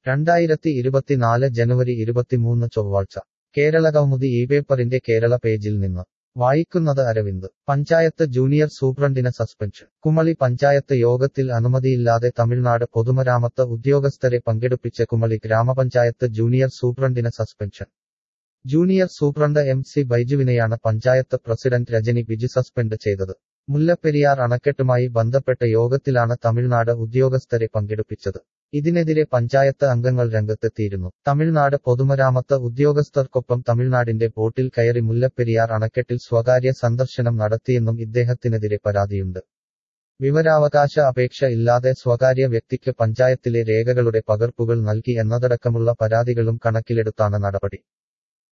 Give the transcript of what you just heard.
രണ്ടായിരത്തി ഇരുപത്തിനാല് ജനുവരി ഇരുപത്തിമൂന്ന് ചൊവ്വാഴ്ച കേരളകൗമുദി ഈ പേപ്പറിന്റെ കേരള പേജിൽ നിന്ന് വായിക്കുന്നത് അരവിന്ദ് പഞ്ചായത്ത് ജൂനിയർ സൂപ്രണ്ടിന് സസ്പെൻഷൻ കുമളി പഞ്ചായത്ത് യോഗത്തിൽ അനുമതിയില്ലാതെ തമിഴ്നാട് പൊതുമരാമത്ത് ഉദ്യോഗസ്ഥരെ പങ്കെടുപ്പിച്ച കുമളി ഗ്രാമപഞ്ചായത്ത് ജൂനിയർ സൂപ്രണ്ടിന് suspension junior superintendent M C ബൈജുവിനെയാണ് പഞ്ചായത്ത് പ്രസിഡന്റ് രജനി ബിജു സസ്പെൻഡ് ചെയ്തത് മുല്ലപ്പെരിയാർ അണക്കെട്ടുമായി ബന്ധപ്പെട്ട യോഗത്തിലാണ് തമിഴ്നാട് ഉദ്യോഗസ്ഥരെ പങ്കെടുപ്പിച്ചത് ഇതിനെതിരെ പഞ്ചായത്ത് അംഗങ്ങൾ രംഗത്തെത്തിയിരുന്നു തമിഴ്നാട് പൊതുമരാമത്ത് ഉദ്യോഗസ്ഥർക്കൊപ്പം തമിഴ്നാടിന്റെ ബോട്ടിൽ കയറി മുല്ലപ്പെരിയാർ അണക്കെട്ടിൽ സ്വകാര്യ സന്ദർശനം നടത്തിയെന്നും ഇദ്ദേഹത്തിനെതിരെ പരാതിയുണ്ട് വിവരാവകാശ അപേക്ഷ ഇല്ലാതെ സ്വകാര്യ വ്യക്തിക്ക് പഞ്ചായത്തിലെ രേഖകളുടെ പകർപ്പുകൾ നൽകി എന്നതടക്കമുള്ള പരാതികളും കണക്കിലെടുത്താണ് നടപടി